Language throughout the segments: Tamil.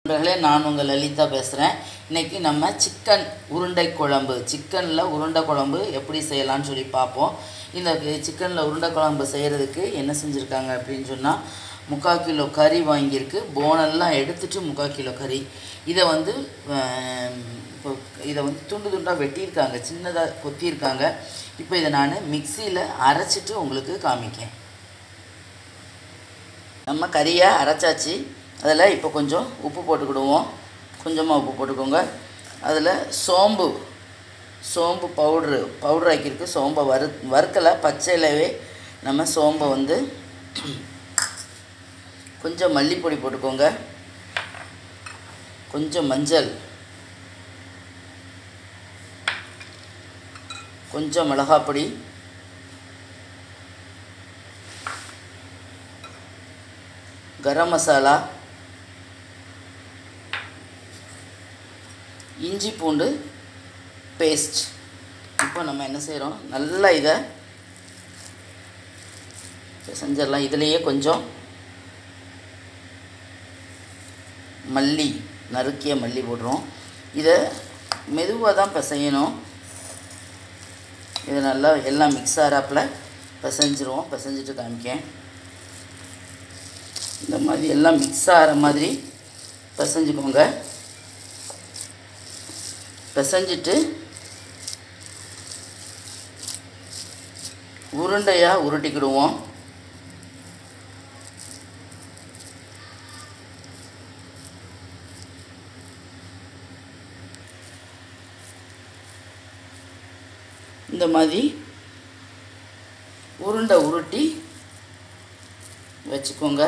நண்பர்களே நான் உங்கள் லலிதா பேசுகிறேன் இன்றைக்கி நம்ம சிக்கன் உருண்டை குழம்பு சிக்கனில் உருண்டை குழம்பு எப்படி செய்யலாம்னு சொல்லி பார்ப்போம் இந்த சிக்கனில் உருண்டை குழம்பு செய்கிறதுக்கு என்ன செஞ்சுருக்காங்க அப்படின்னு சொன்னால் முக்கால் கிலோ கறி வாங்கியிருக்கு போனெல்லாம் எடுத்துட்டு முக்கால் கிலோ கறி இதை வந்து ஆம், இப்போ இதை வந்து துண்டு துண்டாக வெட்டியிருக்காங்க சின்னதாக கொத்தியிருக்காங்க இப்போ இதை நான் மிக்சியில் அரைச்சிட்டு உங்களுக்கு காமிக்கேன் நம்ம கறியை அரைச்சாச்சு அதில் இப்போ கொஞ்சம் உப்பு போட்டுக்கிடுவோம் கொஞ்சமாக உப்பு போட்டுக்கோங்க அதில் சோம்பு சோம்பு பவுட்ரு பவுட்ரு ஆக்கியிருக்கு சோம்பை வறு வறுக்கலை பச்சையிலவே நம்ம சோம்பை வந்து கொஞ்சம் மல்லிப்பொடி போட்டுக்கோங்க கொஞ்சம் மஞ்சள் கொஞ்சம் மிளகாப்பொடி கரம் மசாலா இஞ்சி பூண்டு பேஸ்ட் இப்போ நம்ம என்ன செய்கிறோம் நல்லா இதை செஞ்சிடலாம் இதுலேயே கொஞ்சம் மல்லி நறுக்கிய மல்லி போடுறோம் இதை மெதுவாக தான் பிசையணும் இது நல்லா எல்லாம் மிக்ஸ் ஆகிறாப்பில் பிசைஞ்சிருவோம் பிசைஞ்சிட்டு காமிக்கேன் இந்த மாதிரி எல்லாம் மிக்ஸ் ஆகிற மாதிரி பிசைஞ்சுக்கோங்க பிசைஞ்சிட்டு உருண்டையாக உருட்டிக்கிடுவோம் இந்த மாதிரி உருண்டை உருட்டி வச்சுக்கோங்க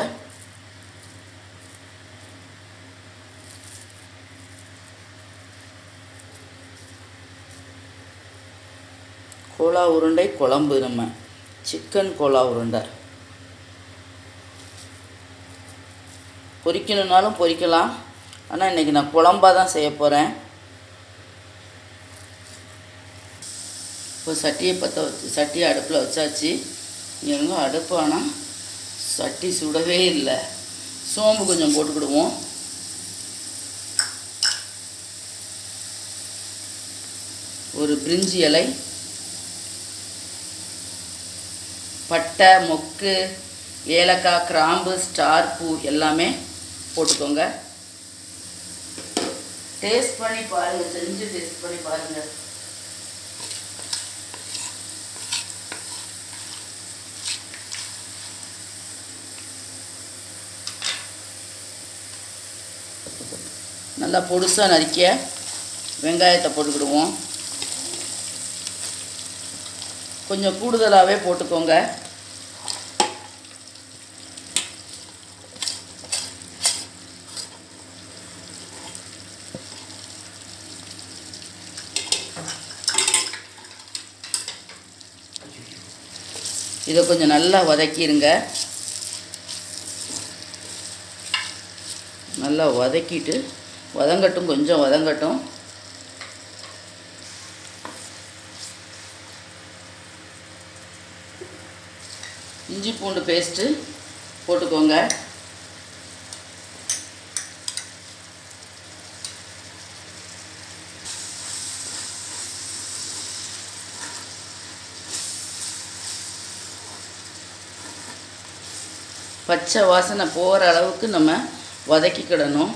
கோலா உருண்டை குழம்பு நம்ம சிக்கன் கோலா உருண்டை பொரிக்கணுன்னாலும் பொரிக்கலாம் ஆனால் இன்றைக்கி நான் குழம்பாக தான் செய்ய போகிறேன் இப்போ சட்டியை பற்ற வச்சு சட்டியை அடுப்பில் வச்சாச்சு எங்க அடுப்பு ஆனால் சட்டி சுடவே இல்லை சோம்பு கொஞ்சம் போட்டுக்கிடுவோம் ஒரு பிரிஞ்சி இலை பட்டை மொக்கு ஏலக்காய் கிராம்பு ஸ்டார் பூ எல்லாமே போட்டுக்கோங்க டேஸ்ட் பண்ணி பாருங்கள் செஞ்சு டேஸ்ட் பண்ணி பாருங்கள் நல்லா பொடுசாக நறுக்கிய வெங்காயத்தை போட்டுக்கிடுவோம் கொஞ்சம் கூடுதலாகவே போட்டுக்கோங்க இதை கொஞ்சம் நல்லா வதக்கிடுங்க நல்லா வதக்கிட்டு வதங்கட்டும் கொஞ்சம் வதங்கட்டும் இஞ்சி பூண்டு பேஸ்ட்டு போட்டுக்கோங்க பச்சை வாசனை போகிற அளவுக்கு நம்ம வதக்கிக்கிடணும்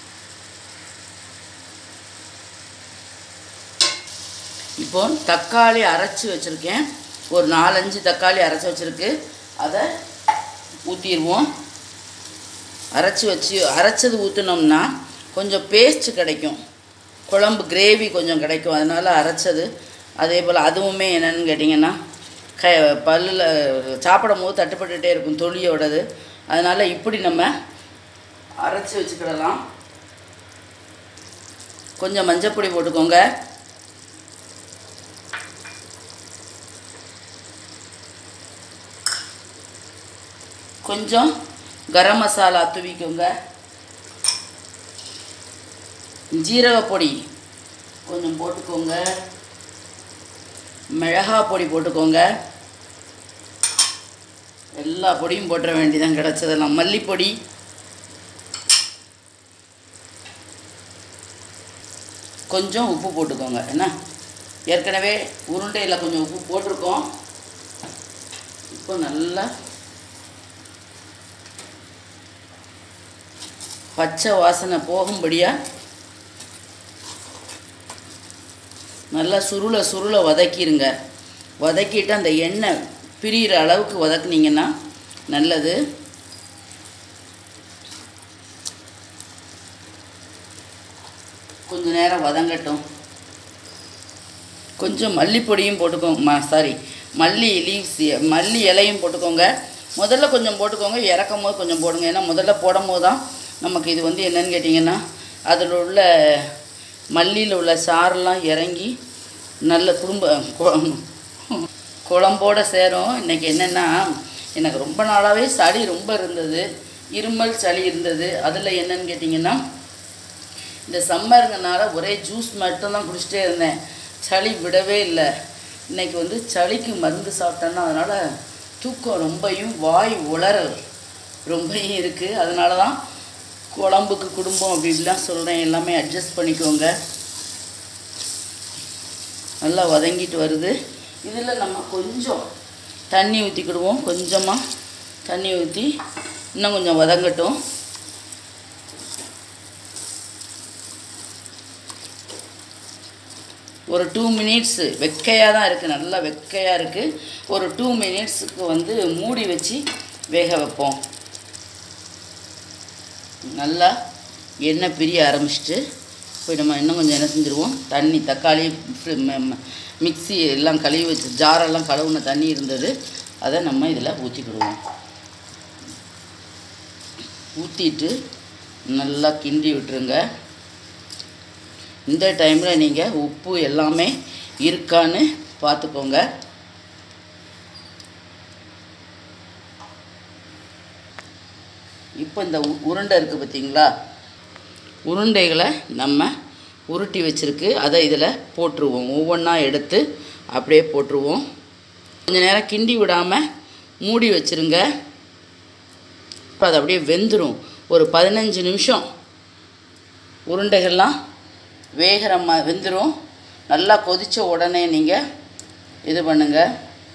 இப்போ தக்காளி அரைச்சி வச்சுருக்கேன் ஒரு நாலஞ்சு தக்காளி அரைச்சி வச்சுருக்கு அதை ஊற்றிடுவோம் அரைச்சி வச்சு அரைச்சது ஊற்றினோம்னா கொஞ்சம் பேஸ்ட் கிடைக்கும் குழம்பு கிரேவி கொஞ்சம் கிடைக்கும் அதனால் அரைச்சது அதே போல் அதுவுமே என்னென்னு கேட்டிங்கன்னா க பல்லில் சாப்பிடும் போது தட்டுப்பட்டுகிட்டே இருக்கும் தொலியோடது அதனால் இப்படி நம்ம அரைச்சி வச்சுக்கிடலாம் கொஞ்சம் மஞ்சப்பொடி போட்டுக்கோங்க கொஞ்சம் கரம் மசாலா தூவிக்கோங்க ஜீரக பொடி கொஞ்சம் போட்டுக்கோங்க மிளகா பொடி போட்டுக்கோங்க எல்லா பொடியும் போட்டுற வேண்டியதான் கிடச்சதெல்லாம் மல்லிப்பொடி கொஞ்சம் உப்பு போட்டுக்கோங்க என்ன ஏற்கனவே உருண்டையில் கொஞ்சம் உப்பு போட்டிருக்கோம் இப்போ நல்லா பச்சை வாசனை போகும்படியாக நல்லா சுருளை சுருளை வதக்கிடுங்க வதக்கிட்டு அந்த எண்ணெய் பிரியிற அளவுக்கு வதக்குனீங்கன்னா நல்லது கொஞ்ச நேரம் வதங்கட்டும் கொஞ்சம் மல்லிப்பொடியும் போட்டுக்கோங்க மா சாரி மல்லி லீவ்ஸ் மல்லி இலையும் போட்டுக்கோங்க முதல்ல கொஞ்சம் போட்டுக்கோங்க இறக்கும் போது கொஞ்சம் போடுங்க ஏன்னா முதல்ல போடும் போது தான் நமக்கு இது வந்து என்னன்னு கேட்டிங்கன்னா அதில் உள்ள மல்லியில் உள்ள சாரெல்லாம் இறங்கி நல்ல குடும்ப கு- குழம்போட சேரும் இன்றைக்கி என்னென்னா எனக்கு ரொம்ப நாளாகவே சளி ரொம்ப இருந்தது இருமல் சளி இருந்தது அதில் என்னன்னு கேட்டிங்கன்னா இந்த சம்மருங்கனால ஒரே ஜூஸ் மட்டும்தான் குடிச்சிட்டே இருந்தேன் சளி விடவே இல்லை இன்னைக்கு வந்து சளிக்கு மருந்து சாப்பிட்டேன்னா அதனால் தூக்கம் ரொம்பையும் வாய் உளறல் ரொம்பையும் இருக்குது அதனால தான் குழம்புக்கு குடும்பம் அப்படி இப்படிலாம் சொல்கிறேன் எல்லாமே அட்ஜஸ்ட் பண்ணிக்கோங்க நல்லா வதங்கிட்டு வருது இதில் நம்ம கொஞ்சம் தண்ணி ஊற்றிக்கிடுவோம் கொஞ்சமாக தண்ணி ஊற்றி இன்னும் கொஞ்சம் வதங்கட்டும் ஒரு டூ மினிட்ஸு வெக்கையாக தான் இருக்குது நல்லா வெக்கையாக இருக்குது ஒரு டூ மினிட்ஸுக்கு வந்து மூடி வச்சு வேக வைப்போம் நல்லா எண்ணெய் பிரிய ஆரம்பிச்சிட்டு போய் நம்ம இன்னும் கொஞ்சம் என்ன செஞ்சுருவோம் தண்ணி தக்காளி ஃப்ரி- ம- ம- மிக்ஸி எல்லாம் கழுவி வச்சு ஜாரெல்லாம் கழுவுன தண்ணி இருந்தது அதை நம்ம இதில் ஊற்றிக்கிடுவோம் ஊற்றிட்டு நல்லா கிண்டி விட்டுருங்க இந்த டைமில் நீங்கள் உப்பு எல்லாமே இருக்கான்னு பார்த்துக்கோங்க இப்போ இந்த உ- உருண்டை இருக்குது பார்த்தீங்களா உருண்டைகளை நம்ம உருட்டி வச்சுருக்கு அதை இதில் போட்டுருவோம் ஒவ்வொன்றா எடுத்து அப்படியே போட்டுருவோம் கொஞ்ச நேரம் கிண்டி விடாமல் மூடி வச்சுருங்க இப்போ அது அப்படியே வெந்துடும் ஒரு பதினஞ்சு நிமிஷம் உருண்டைகள்லாம் வேகிற மா வெந்துடும் நல்லா கொதித்த உடனே நீங்கள் இது பண்ணுங்கள்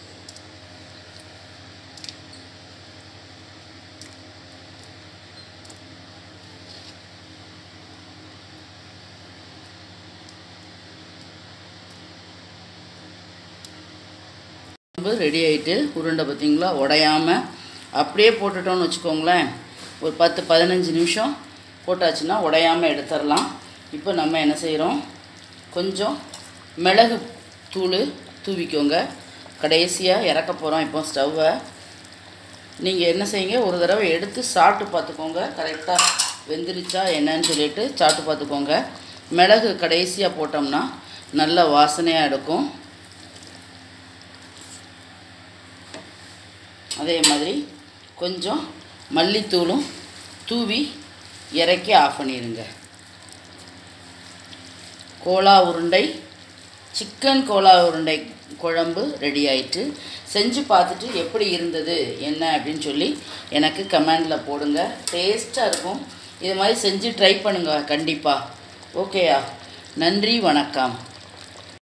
குழம்பு ரெடி ஆயிட்டு உருண்டை பார்த்தீங்களா உடையாமல் அப்படியே போட்டுட்டோம்னு வச்சுக்கோங்களேன் ஒரு பத்து பதினஞ்சு நிமிஷம் போட்டாச்சுன்னா உடையாமல் எடுத்துடலாம் இப்போ நம்ம என்ன செய்கிறோம் கொஞ்சம் மிளகு தூள் தூவிக்கோங்க கடைசியாக இறக்க போகிறோம் இப்போ ஸ்டவ்வை நீங்கள் என்ன செய்யுங்க ஒரு தடவை எடுத்து சாப்பிட்டு பார்த்துக்கோங்க கரெக்டாக வெந்துருச்சா என்னன்னு சொல்லிட்டு சாப்பிட்டு பார்த்துக்கோங்க மிளகு கடைசியாக போட்டோம்னா நல்ல வாசனையாக எடுக்கும் அதே மாதிரி கொஞ்சம் மல்லித்தூளும் தூவி இறக்கி ஆஃப் பண்ணிடுங்க கோலா உருண்டை சிக்கன் கோலா உருண்டை குழம்பு ரெடி ஆயிட்டு செஞ்சு பார்த்துட்டு எப்படி இருந்தது என்ன அப்படின்னு சொல்லி எனக்கு கமெண்டில் போடுங்க டேஸ்ட்டாக இருக்கும் இது மாதிரி செஞ்சு ட்ரை பண்ணுங்க கண்டிப்பாக ஓகேயா நன்றி வணக்கம்